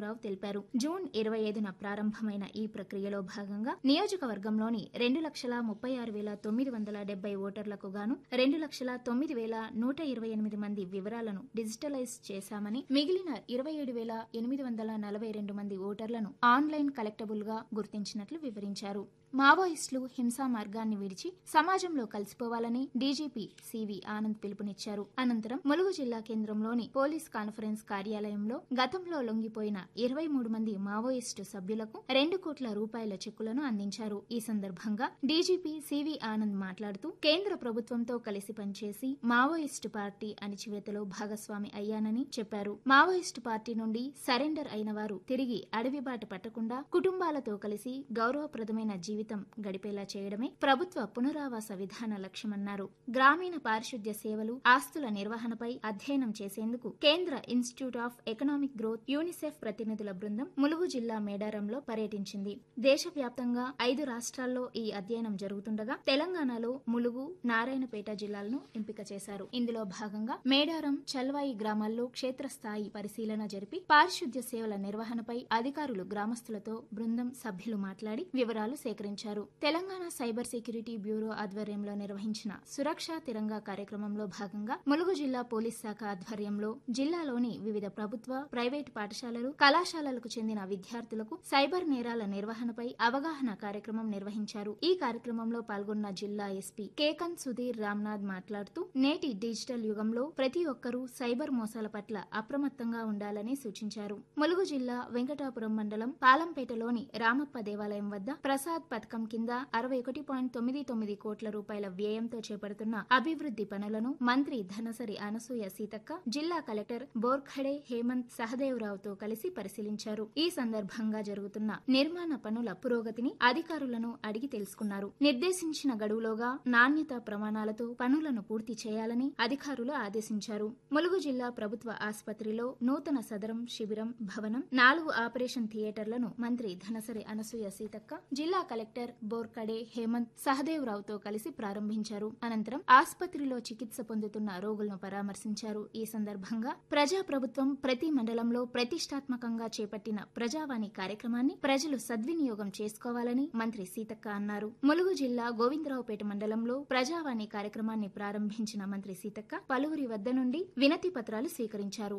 శ్రీనివాసరావు తెలిపారు జూన్ ఇరవై ఐదున ప్రారంభమైన ఈ ప్రక్రియలో భాగంగా నియోజకవర్గంలోని రెండు లక్షల ముప్పై ఆరు వేల తొమ్మిది వందల డెబ్బై ఓటర్లకు గాను రెండు లక్షల తొమ్మిది వేల నూట ఇరవై ఎనిమిది మంది వివరాలను డిజిటలైజ్ చేశామని మిగిలిన ఇరవై ఏడు వేల ఎనిమిది వందల నలభై రెండు మంది ఓటర్లను ఆన్లైన్ కలెక్టబుల్ గా గుర్తించినట్లు వివరించారు మావోయిస్టులు హింసా మార్గాన్ని విడిచి సమాజంలో కలిసిపోవాలని డీజీపీ సివి ఆనంద్ పిలుపునిచ్చారు అనంతరం ములుగు జిల్లా కేంద్రంలోని పోలీస్ కాన్ఫరెన్స్ కార్యాలయంలో గతంలో లొంగిపోయిన ఇరవై మూడు మంది మావోయిస్టు సభ్యులకు రెండు కోట్ల రూపాయల చెక్కులను అందించారు ఈ సందర్భంగా డీజీపీ సివి ఆనంద్ మాట్లాడుతూ కేంద్ర ప్రభుత్వంతో కలిసి పనిచేసి మావోయిస్టు పార్టీ అణిచివేతలో భాగస్వామి అయ్యానని చెప్పారు మావోయిస్టు పార్టీ నుండి సరెండర్ అయిన వారు తిరిగి అడవి బాట పట్టకుండా కుటుంబాలతో కలిసి గౌరవప్రదమైన జీవితం గడిపేలా చేయడమే ప్రభుత్వ పునరావాస విధాన లక్ష్యమన్నారు గ్రామీణ పారిశుద్ధ్య సేవలు ఆస్తుల నిర్వహణపై అధ్యయనం చేసేందుకు కేంద్ర institute of economic growth UNICEF ప్రతినిధుల బృందం ములుగు జిల్లా మేడారంలో పర్యటించింది దేశవ్యాప్తంగా ఐదు రాష్ట్రాల్లో ఈ అధ్యయనం జరుగుతుండగా తెలంగాణలో ములుగు నారాయణపేట జిల్లాలను ఎంపిక చేశారు ఇందులో భాగంగా మేడారం చల్వాయి గ్రామాల్లో క్షేత్రస్థాయి పరిశీలన జరిపి పారిశుద్ధ్య సేవల నిర్వహణపై అధికారులు గ్రామస్తులతో బృందం సభ్యులు మాట్లాడి వివరాలు సేకరించారు తెలంగాణ సైబర్ సెక్యూరిటీ బ్యూరో ఆధ్వర్యంలో నిర్వహించిన సురక్షా తిరంగా కార్యక్రమంలో భాగంగా ములుగు జిల్లా పోలీస్ శాఖ ఆధ్వర్యంలో జిల్లాలోని వివిధ ప్రభుత్వ ప్రైవేటు పాఠశాలలు కళాశాలలకు చెందిన విద్యార్థులకు సైబర్ నేరాల నిర్వహణపై అవగాహన కార్యక్రమం నిర్వహించారు ఈ కార్యక్రమంలో పాల్గొన్న జిల్లా ఎస్పీ కేకన్ సుధీర్ రామ్నాథ్ మాట్లాడుతూ నేటి డిజిటల్ యుగంలో ప్రతి ఒక్కరూ సైబర్ మోసాల పట్ల అప్రమత్తంగా ఉండాలని సూచించారు ములుగు జిల్లా వెంకటాపురం మండలం పాలంపేటలోని రామప్ప దేవాలయం వద్ద ప్రసాద్ పథకం కింద అరవై ఒకటి పాయింట్ తొమ్మిది తొమ్మిది కోట్ల రూపాయల వ్యయంతో చేపడుతున్న అభివృద్ది పనులను మంత్రి ధనసరి అనసూయ సీతక్క జిల్లా కలెక్టర్ బోర్ఖడే హేమంత్ సహదేవరావుతో కలిసి పరిశీలించారు ఈ సందర్భంగా జరుగుతున్న నిర్మాణ పనుల పురోగతిని అధికారులను అడిగి తెలుసుకున్నారు నిర్దేశించిన గడువులోగా నాణ్యత ప్రమాణాలతో పనులను పూర్తి చేయాలని అధికారులు ఆదేశించారు ములుగు జిల్లా ప్రభుత్వ ఆసుపత్రిలో నూతన సదరం శిబిరం భవనం నాలుగు ఆపరేషన్ థియేటర్లను మంత్రి ధనసరి అనసూయ సీతక్క జిల్లా కలెక్టర్ బోర్కడే హేమంత్ సహదేవరావుతో కలిసి ప్రారంభించారు అనంతరం ఆసుపత్రిలో చికిత్స పొందుతున్న రోగులను పరామర్శించారు ఈ సందర్భంగా ప్రజా ప్రభుత్వం ప్రతి మండలంలో ప్రతిష్టాత్మకంగా చేపట్టిన ప్రజావాణి కార్యక్రమాన్ని ప్రజలు సద్వినియోగం చేసుకోవాలని మంత్రి సీతక్క అన్నారు ములుగు జిల్లా గోవిందరావుపేట మండలంలో ప్రజావాణి కార్యక్రమాన్ని ప్రారంభించిన మంత్రి సీతక్క పలువురి వద్ద నుండి వినతి పత్రాలు స్వీకరించారు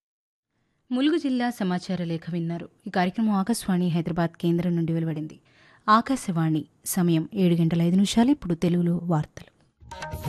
ములుగు జిల్లా సమాచార లేఖ విన్నారు ఈ కార్యక్రమం ఆకాశవాణి హైదరాబాద్ కేంద్రం నుండి వెలువడింది ఆకాశవాణి సమయం ఏడు గంటల ఐదు నిమిషాలు ఇప్పుడు తెలుగులో వార్తలు